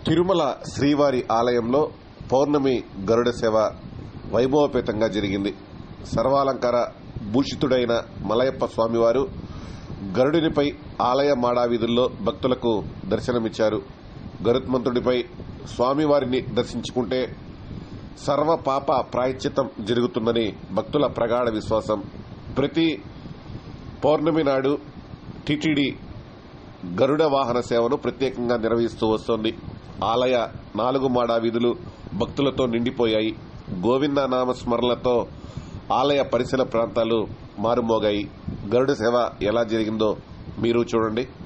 తిరుమల శ్రీవారి ఆలయంలో పౌర్ణమి గరుడ సేవ వైభవపేతంగా జరిగింది సర్వాలంకార భూషితుడైన మలయప్ప స్వామివారు గరుడినిపై ఆలయ మాడావీధుల్లో భక్తులకు దర్శనమిచ్చారు గరుత్మంతుడిపై స్వామివారిని దర్శించుకుంటే సర్వ పాప ప్రాయశ్చిత్తం జరుగుతుందని భక్తుల ప్రగాఢ విశ్వాసం ప్రతి పౌర్ణమి నాడు టిటిడి గరుడ వాహన సేవను ప్రత్యేకంగా నిర్వహిస్తూ వస్తోంది ఆలయ నాలుగు మాడా వీధులు భక్తులతో నిండిపోయాయి గోవింద నామ స్మరణలతో ఆలయ పరిసర ప్రాంతాలు మారుమోగాయి గరుడ సేవ ఎలా జరిగిందో మీరు చూడండి